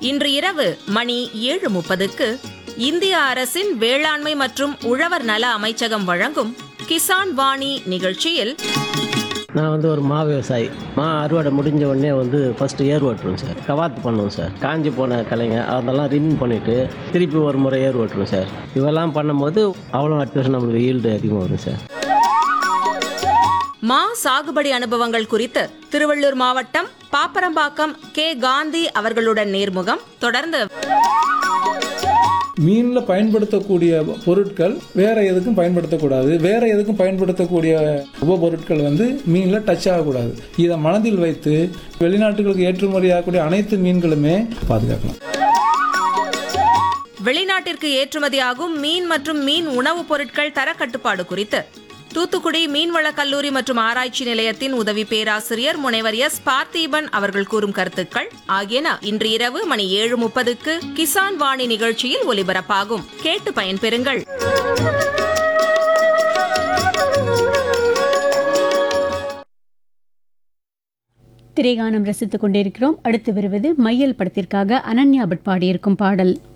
இன்று இரவு மணி ஏழு முப்பதுக்கு இந்திய அரசின் வேளாண்மை மற்றும் உழவர் நல அமைச்சகம் வழங்கும் கிசான் வாணி நிகழ்ச்சியில் நான் வந்து ஒரு மா விவசாயி மா அறுவடை முடிஞ்ச உடனே வந்து ஃபஸ்ட்டு ஏர் ஓட்டுருவோம் சார் கவாத்து பண்ணுவோம் சார் காஞ்சி போன கலைங்க அதெல்லாம் ரிமூவ் பண்ணிவிட்டு திருப்பி ஒரு முறை ஏர் ஓட்டுருவோம் சார் இதெல்லாம் பண்ணும்போது அவ்வளோ அடுத்த வருஷம் நம்மளுக்கு ஈல்டு அதிகமாக வரும் சார் மா சாகுபடி அனுபவங்கள் குறித்து திருவள்ளூர் மாவட்டம் பாப்பரம்பாக்கம் கே காந்தி அவர்களுடன் நேர்முகம் தொடர்ந்து மீனில் பயன்படுத்தக்கூடிய பொருட்கள் வேற எதுக்கும் பயன்படுத்தக்கூடாது வேற எதுக்கும் பயன்படுத்தக்கூடிய உபபொருட்கள் வந்து மீனில் டச் ஆகக்கூடாது இதை மனதில் வைத்து வெளிநாட்டுகளுக்கு ஏற்றுமதி ஆகக்கூடிய அனைத்து மீன்களுமே பாதுகாக்கலாம் வெளிநாட்டிற்கு ஏற்றுமதியாகும் மீன் மற்றும் மீன் உணவுப் பொருட்கள் தர கட்டுப்பாடு குறித்து தூத்துக்குடி மீன்வள கல்லூரி மற்றும் ஆராய்ச்சி நிலையத்தின் உதவி பேராசிரியர் முனைவர் எஸ் பார்த்தீபன் அவர்கள் கூறும் கருத்துக்கள் ஆகியன இன்று இரவு மணி ஏழு முப்பதுக்கு கிசான் வாணி நிகழ்ச்சியில் ஒலிபரப்பாகும் கேட்டு பயன்பெறுங்கள் திரைகானம் ரசித்துக் கொண்டிருக்கிறோம் அடுத்து வருவது மையல் படத்திற்காக அனன்யா பட் பாடியிருக்கும் பாடல்